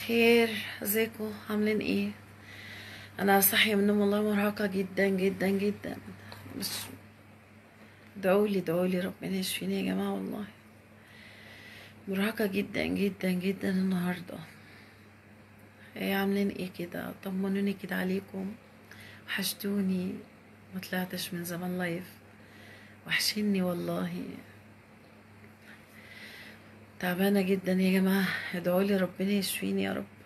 خير ازيكم عاملين ايه انا صاحيه من النوم والله مرهقه جدا جدا جدا مش ادعولي ادعولي ربنا يشفيني يا جماعه والله مرهقه جدا جدا جدا النهارده ايه عاملين ايه كده طمنوني كده عليكم وحشتوني ما طلعتش من زمان لايف وحشني والله تعبانه جدا يا جماعه ادعولي ربنا يشفيني يا رب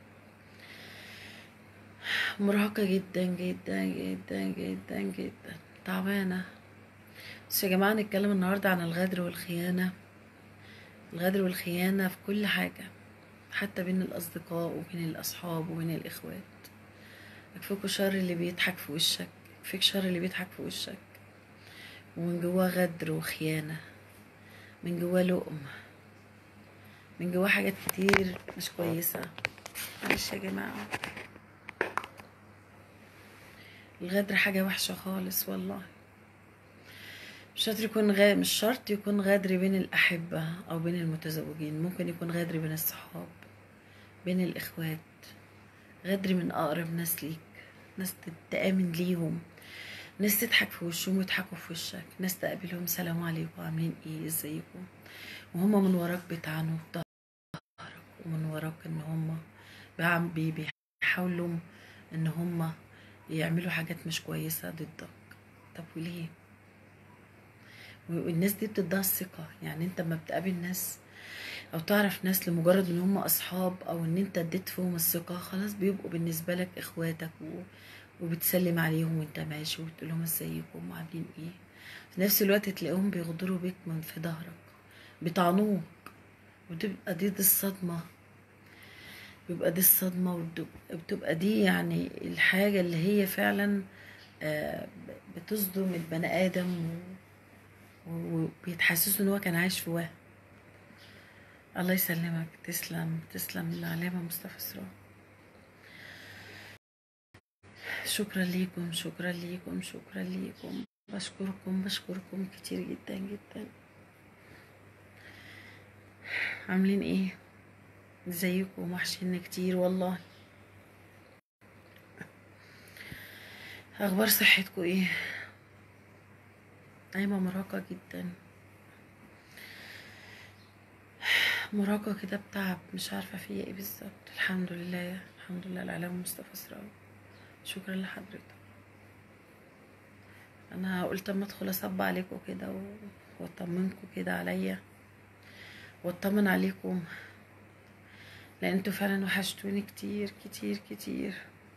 مرهقة جدا جدا جدا جدا جدا تعبانة بس يا جماعة نتكلم النهاردة عن الغدر والخيانة الغدر والخيانة في كل حاجة حتى بين الأصدقاء وبين الأصحاب وبين الإخوات يكفيكوا شر اللي بيضحك في وشك يكفيك شر اللي بيضحك في وشك ومن جواه غدر وخيانة من جواه لقم من جواه حاجات كتير مش كويسة معلش يا جماعة الغدر حاجة وحشة خالص والله مش شرط يكون غ... مش شرط يكون غدر بين الأحبة أو بين المتزوجين ممكن يكون غدر بين الصحاب بين الإخوات غدر من أقرب ناس ليك ناس تآمن ليهم ناس تضحك في وشهم ويضحكوا في وشك ناس تقابلهم سلام عليكم عاملين ايه ازيكم وهما من وراك بيطعنوا في ظهرك ومن وراك ان هما بعم- بي- بيحاولوا ان هما يعملوا حاجات مش كويسة ضدك طب وليه والناس دي بتديها الثقة يعني انت لما بتقابل ناس او تعرف ناس لمجرد ان هم اصحاب او ان انت اديت فيهم الثقة خلاص بيبقوا بالنسبة لك اخواتك و... وبتسلم عليهم وانت ماشي وبتقول لهم ازيكم وعاملين ايه في نفس الوقت تلاقيهم بيغدروا بيك من في ظهرك بيطعنوك وتبقى دي, دي الصدمة بيبقى دي الصدمة وبتبقى بتبقى دي يعني الحاجة اللي هي فعلا آه، بتصدم البني آدم و- وبيتحسسوا ان هو كان عايش في وهم الله يسلمك تسلم تسلم العلامة مصطفى سراج شكرا ليكم شكرا ليكم شكرا ليكم بشكركم بشكركم كتير جدا جدا عاملين ايه ازيكم وحشيني كتير والله اخبار صحتكم ايه نايمة مرهقة جدا مرهقة كده بتعب مش عارفة فيا ايه بالظبط الحمد لله الحمد لله العلامة مصطفى سراج شكرا لحضرتك انا قلت اما ادخل اصب عليكم كده و- واطمنكم كده عليا واطمن عليكم لان انتوا فعلا وحشتوني كتير كتير كتير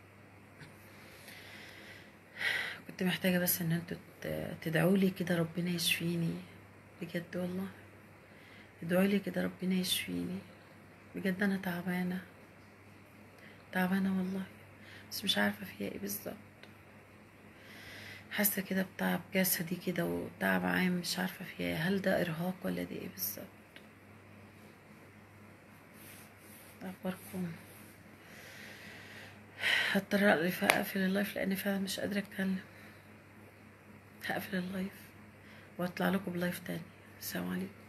كنت محتاجة بس ان انتوا تدعوا لي كده ربنا يشفيني بجد والله ادعوا لي كده ربنا يشفيني بجد انا تعبانة تعبانة والله بس مش عارفة فيها ايه بالظبط حاسة كده بتعب جسدي كده وتعب عام مش عارفة فيها ايه هل ده ارهاق ولا ده ايه بالظبط اخباركم هضطر اقف اقفل اللايف لان فعلا مش قادرة اتكلم هقفل اللايف واطلع لكم بلايف تاني السلام عليكم